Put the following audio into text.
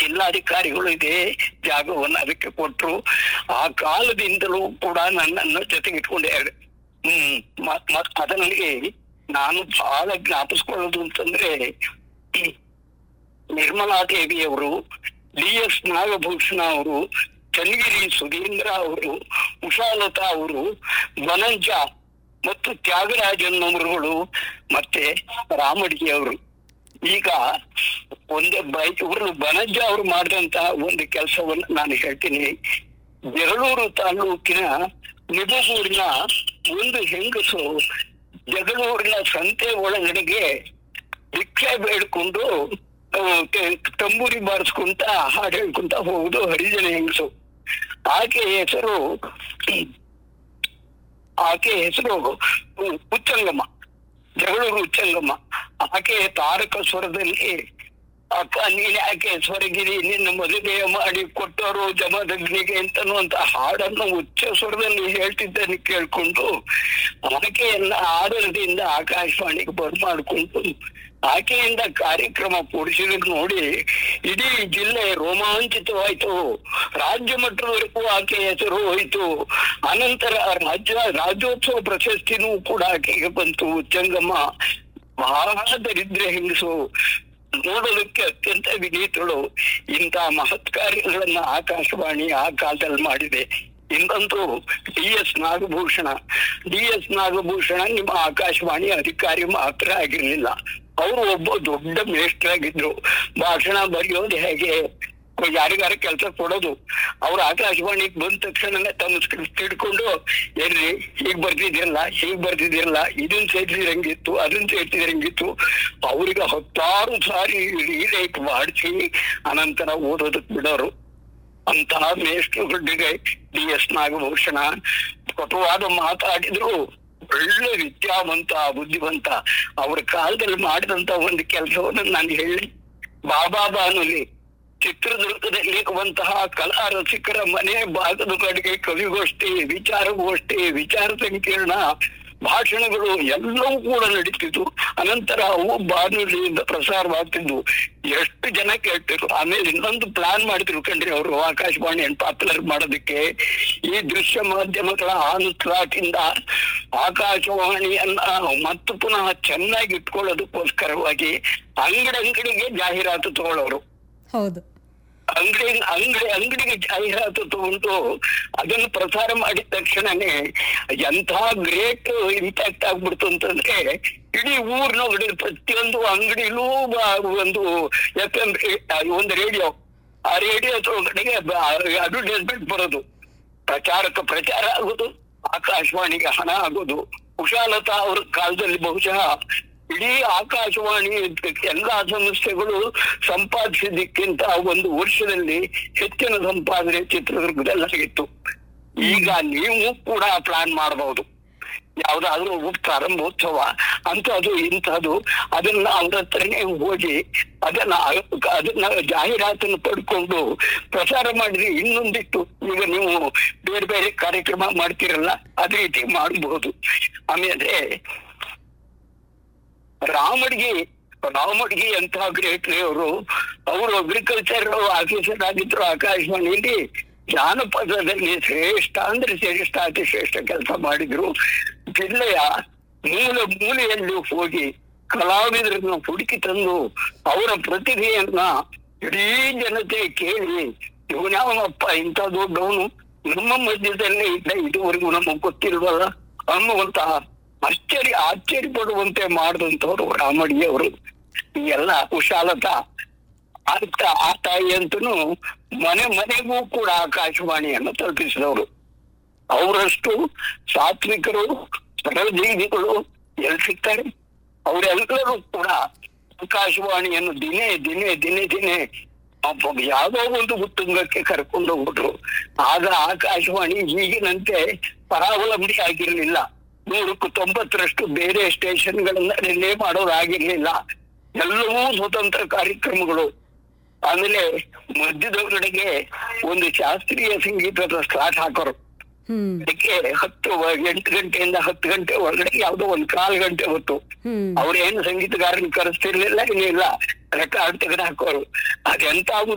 ಜಿಲ್ಲಾಧಿಕಾರಿಗಳು ಇದೇ ಜಾಗವನ್ನು ಅದಕ್ಕೆ ಕೊಟ್ಟರು ಆ ಕಾಲದಿಂದಲೂ ಕೂಡ ನನ್ನನ್ನು ಜೊತೆಗೆ ಇಟ್ಕೊಂಡಿದ್ದಾರೆ ಹ್ಮ್ ಮತ್- ಮತ್ ಅದರಲ್ಲಿ ನಾನು ಬಹಳ ಜ್ಞಾಪಿಸ್ಕೊಳ್ಳೋದು ಅಂತಂದ್ರೆ ಈ ನಿರ್ಮಲಾ ದೇವಿಯವರು ಡಿ ಎಸ್ ನಾಗಭೂಷಣ ಅವರು ಚನ್ನಗಿರಿ ಸುಧೀಂದ್ರ ಅವರು ಉಷಾಲತಾ ಅವರು ವನಂಜ ಮತ್ತು ತ್ಯಾಗರಾಜನ್ ಅವರುಗಳು ಮತ್ತೆ ರಾಮಡಿಗೆ ಅವರು ಈಗ ಒಂದೇ ಬೈ ಇವರು ಬನಜ್ಜ ಅವರು ಮಾಡಿದಂತ ಒಂದು ಕೆಲಸವನ್ನು ನಾನು ಹೇಳ್ತೀನಿ ಜಗಳೂರು ತಾಲೂಕಿನ ನಿಬಗೂರಿನ ಒಂದು ಹೆಂಗಸು ಜಗಳೂರಿನ ಸಂತೆ ಒಳಗಡೆಗೆ ಭಿಕ್ಷೆ ಬೇಡ್ಕೊಂಡು ಆ, ತೆ- ತಂಬೂರಿ ಬಾರಿಸ್ಕೊಂತ ಹಾಡು ಹೇಳ್ಕೊಂತ ಹೋಗುದು ಹರಿಜನ ಹೆಂಗಸು ಆಕೆ ಹೆಸರು ಆಕೆ ಹೆಸರು ಉಚ್ಚಂಗಮ್ಮ ಜಗಳೂರು ಉಚ್ಚಂಗಮ್ಮ ಆಕೆ ತಾರಕ ಸ್ವರದಲ್ಲಿ ಅಕ್ಕ ನೀನ್ ಯಾಕೆ ಸ್ವರಗಿರಿ ನಿನ್ನ ಮದುವೆ ಮಾಡಿ ಕೊಟ್ಟವರು ಜಮದಗ್ನಿಗೆ ಅಂತನ್ನುವಂತ ಹಾಡನ್ನು ಉಚ್ಚ ಸ್ವರದಲ್ಲಿ ಹೇಳ್ತಿದ್ದನ್ನು ಕೇಳ್ಕೊಂಡು ಆಕೆಯನ್ನ ಆಧಾರದಿಂದ ಆಕಾಶವಾಣಿಗೆ ಬರ್ಮಾಡ್ಕೊಂಡು ಆಕೆಯಿಂದ ಕಾರ್ಯಕ್ರಮ ಪೂಡಿಸಿದ್ರು ನೋಡಿ ಇಡೀ ಜಿಲ್ಲೆ ರೋಮಾಂಚಿತವಾಯ್ತು ರಾಜ್ಯ ಮಟ್ಟದವರೆಗೂ ಆಕೆ ಹೆಸರು ಹೋಯ್ತು ಅನಂತರ ರಾಜ್ಯ ರಾಜ್ಯೋತ್ಸವ ಪ್ರಶಸ್ತಿನೂ ಕೂಡ ಆಕೆಗೆ ಬಂತು ಉಚ್ಚಂಗಮ್ಮ ಬಹಳ ದರಿದ್ರೆ ಹೆಂಗಸು ನೋಡೋದಕ್ಕೆ ಅತ್ಯಂತ ವಿನೀತಳು ಇಂಥ ಮಹತ್ ಕಾರ್ಯಗಳನ್ನ ಆಕಾಶವಾಣಿ ಆ ಕಾಲದಲ್ಲಿ ಮಾಡಿದೆ ಇನ್ನಂತೂ D S Nagabhushana D S Nagabhushana ನಿಮ್ಮ ಆಕಾಶವಾಣಿ ಅಧಿಕಾರಿ ಮಾತ್ರ ಆಗಿರ್ಲಿಲ್ಲ ಅವರು ಒಬ್ಬ ದೊಡ್ಡ ಮೇಷ್ಟ್ರಾಗಿದ್ರು ಭಾಷಣ ಬರೆಯೋದು ಹೇಗೆ ಯಾರಿಗಾರ ಕೆಲಸ ಕೊಡೋದು ಅವ್ರು ಆಕಾಶವಾಣಿಗೆ ಬಂದ ತಕ್ಷಣನೇ ತಮ್ಮ ಸ್ಕ್ರಿಪ್ಟ್ ಹಿಡ್ಕೊಂಡು ಏನ್ರಿ ಹೀಗ್ ಬರ್ತಿದಿರಲ್ಲ ಹೀಗ್ ಬರ್ತಿದಿರಲ್ಲ ಇದನ್ ಸೇರ್ಸಿದಂಗಿತ್ತು ಅದನ್ ಸೇರ್ಸಿದಂಗಿತ್ತು ಅವ್ರಿಗೆ ಹತ್ತಾರು ಸಾರಿ ರೀರೈಟ್ ಮಾಡಿಸಿ ಅನಂತರ ಓದೋದಕ್ ಬಿಡೋರು ಅಂತಹ ಮೇಷ್ಟ್ರುಗಳಿಗೆ ಡಿ ಎಸ್ ನಾಗಭೂಷಣ ಕಟುವಾದ ಮಾತಾಡಿದ್ರು ಒಳ್ಳೆ ವಿದ್ಯಾವಂತ ಬುದ್ಧಿವಂತ ಅವ್ರ ಕಾಲದಲ್ಲಿ ಮಾಡಿದಂತ ಒಂದು ಕೆಲಸವನ್ನು ನಾನು ಹೇಳಿ ಬಾಬಾ ಬಾನುಲಿ ಚಿತ್ರದುರ್ಗದಲ್ಲಿ ಇರುವಂತಹ ಕಲಾ ರಸಿಕರ ಮನೆ ಭಾಗದ ಕಡೆಗೆ ಕವಿಗೋಷ್ಠಿ ವಿಚಾರಗೋಷ್ಠಿ ವಿಚಾರ ಸಂಕಿರಣ ಭಾಷಣಗಳು ಎಲ್ಲವೂ ಕೂಡ ನಡೀತಿದ್ವು ಅನಂತರ ಅವು ಬಾನುಲಿಯಿಂದ ಪ್ರಸಾರವಾಗ್ತಿದ್ವು ಎಷ್ಟು ಜನ ಕೇಳ್ತಿದ್ರು ಆಮೇಲೆ ಇನ್ನೊಂದು ಪ್ಲಾನ್ ಮಾಡಿದ್ರು ಕಣ್ರಿ ಅವರು ಆಕಾಶವಾಣಿಯನ್ನು ಪಾಪ್ಯುಲರ್ ಮಾಡೋದಕ್ಕೆ ಈ ದೃಶ್ಯ ಮಾಧ್ಯಮಗಳ ಅನುಸ್ಲಾಟಿಂದ ಆಕಾಶವಾಣಿಯನ್ನ ಮತ್ತು ಪುನಃ ಚೆನ್ನಾಗಿ ಇಟ್ಕೊಳ್ಳೋದಕ್ಕೋಸ್ಕರವಾಗಿ ಅಂಗಡಿ ಅಂಗಡಿಗೆ ಜಾಹೀರಾತು ತಗೊಳ್ಳೋರು ಹೌದು ಅಂಗಡಿ ಅಂಗಡಿ ಅಂಗಡಿಗೆ ಜಾಹೀರಾತು ತಗೊಂಡು ಅದನ್ನು ಪ್ರಸಾರ ಮಾಡಿದ ತಕ್ಷಣನೇ ಎಂಥ ಗ್ರೇಟ್ ಇಂಪ್ಯಾಕ್ಟ್ ಆಗ್ಬಿಡ್ತು ಅಂತಂದ್ರೆ ಇಡೀ ಊರಿನೊಳಗಡೆ ಪ್ರತಿಯೊಂದು ಅಂಗಡಿಲೂ ಬ- ಒಂದು ಎಫ್ ಎಂ ಒಂದು ರೇಡಿಯೋ ಆ ರೇಡಿಯೋ ಒಳಗಡೆಗೆ ಅಡ್ವರ್ಟೈಸ್ಮೆಂಟ್ ಬರೋದು ಪ್ರಚಾರಕ್ಕೆ ಪ್ರಚಾರ ಆಗೋದು ಆಕಾಶವಾಣಿಗೆ ಹಣ ಆಗೋದು ಕುಶಾಲತಾ ಅವ್ರ ಕಾಲದಲ್ಲಿ ಬಹುಶಃ ಇಡೀ ಆಕಾಶವಾಣಿ ಎಲ್ಲಾ ಸಂಸ್ಥೆಗಳು ಸಂಪಾದಿಸಿದ್ದಕ್ಕಿಂತ ಒಂದು ವರ್ಷದಲ್ಲಿ ಹೆಚ್ಚಿನ ಸಂಪಾದನೆ ಚಿತ್ರದುರ್ಗದಲ್ಲಿ ಆಗಿತ್ತು ಈಗ ನೀವು ಕೂಡ ಪ್ಲಾನ್ ಮಾಡಬಹುದು ಯಾವ್ದಾದ್ರು ಪ್ರಾರಂಭೋತ್ಸವ ಅಂತದ್ದು ಇಂಥದ್ದು ಅದನ್ನ ಅವ್ರ ಹತ್ರನೇ ಹೋಗಿ ಅದನ್ನ ಅದನ್ನ ಜಾಹೀರಾತನ್ನು ಪಡ್ಕೊಂಡು ಪ್ರಸಾರ ಮಾಡಿದ್ರೆ ಇನ್ನೊಂದಿತ್ತು ಈಗ ನೀವು ಬೇರೆ ಬೇರೆ ಕಾರ್ಯಕ್ರಮ ಮಾಡ್ತಿರಲ್ಲ ಅದೇ ರೀತಿ ಮಾಡಬಹುದು ಆಮೇಲೆ ರಾಮಡ್ಗಿ ರಾಮಡ್ಗಿ ಅಂತ ಗ್ರೇಟ್ ಅವರು ಅವರು ಅಗ್ರಿಕಲ್ಚರ್ ಆಫೀಸರ್ ಆಗಿದ್ರು ಆಕಾಶವಾಣಿಯಲ್ಲಿ ಜಾನಪದದಲ್ಲಿ ಶ್ರೇಷ್ಠ ಅಂದ್ರೆ ಶ್ರೇಷ್ಠ ಅತಿ ಶ್ರೇಷ್ಠ ಕೆಲಸ ಮಾಡಿದ್ರು ಜಿಲ್ಲೆಯ ಮೂಲ ಮೂಲೆಯಲ್ಲಿ ಹೋಗಿ ಕಲಾವಿದರನ್ನು ಹುಡುಕಿ ತಂದು ಅವರ ಪ್ರತಿಭೆಯನ್ನ ಇಡೀ ಜನತೆ ಕೇಳಿ ಇವನ್ಯಾವನಪ್ಪ ಇಂಥ ದೊಡ್ಡವನು ನಮ್ಮ ಮಧ್ಯದಲ್ಲೇ ಇದ್ದ ಇದುವರೆಗೂ ನಮಗ್ ಗೊತ್ತಿಲ್ವಲ್ಲ ಅನ್ನುವಂತ ಆಶ್ಚರ್ಯ ಆಶ್ಚರ್ಯ ಪಡುವಂತೆ ಮಾಡಿದಂತವ್ರು ರಾಮಡಿಯವರು ಈ ಎಲ್ಲ ಕುಶಾಲತಾ ಅಂತ ಆ ತಾಯಿ ಅಂತನು ಮನೆ ಮನೆಗೂ ಕೂಡ ಆಕಾಶವಾಣಿಯನ್ನು ತಲುಪಿಸಿದವರು ಅವರಷ್ಟು ಸಾತ್ವಿಕರು ಸರಳಜೀವಿಗಳು ಎಲ್ಲಿ ಸಿಗ್ತಾರೆ ಅವರೆಲ್ಲರೂ ಕೂಡ ಆಕಾಶವಾಣಿಯನ್ನು ದಿನೇ ದಿನೇ ದಿನೇ ದಿನೇ ಒಬ್ಬ ಯಾವುದೋ ಒಂದು ಉತ್ತುಂಗಕ್ಕೆ ಕರ್ಕೊಂಡು ಹೋಗ್ಬಿಟ್ರು ಆಗ ಆಕಾಶವಾಣಿ ಈಗಿನಂತೆ ಪರಾವಲಂಬಿ ಆಗಿರ್ಲಿಲ್ಲ ನೂರಕ್ಕೂ ತೊಂಬತ್ತರಷ್ಟು ಬೇರೆ ಸ್ಟೇಷನ್ಗಳನ್ನ ರಿಲೇ ಮಾಡೋದಾಗಿರ್ಲಿಲ್ಲ ಎಲ್ಲವೂ ಸ್ವತಂತ್ರ ಕಾರ್ಯಕ್ರಮಗಳು ಆಮೇಲೆ ಮಧ್ಯದೊಳಗಡೆಗೆ ಒಂದು ಶಾಸ್ತ್ರೀಯ ಸಂಗೀತದ ಸ್ಲಾಟ್ ಹಾಕೋರು ಹ್ಮ್ ಅದಕ್ಕೆ ಹತ್ತು ವ- ಎಂಟು ಗಂಟೆಯಿಂದ ಹತ್ತು ಗಂಟೆ ಒಳಗಡೆ ಯಾವುದೋ ಒಂದ್ ಕಾಲ್ ಗಂಟೆ ಹೊತ್ತು ಹ್ಮ್ ಅವ್ರೇನು ಸಂಗೀತಗಾರನ್ ಕರೆಸ್ತಿರ್ಲಿಲ್ಲ ಏನಿಲ್ಲ ರೆಕಾರ್ಡ್ ತೆಗೆದು ಹಾಕೋರು ಅದೆಂತ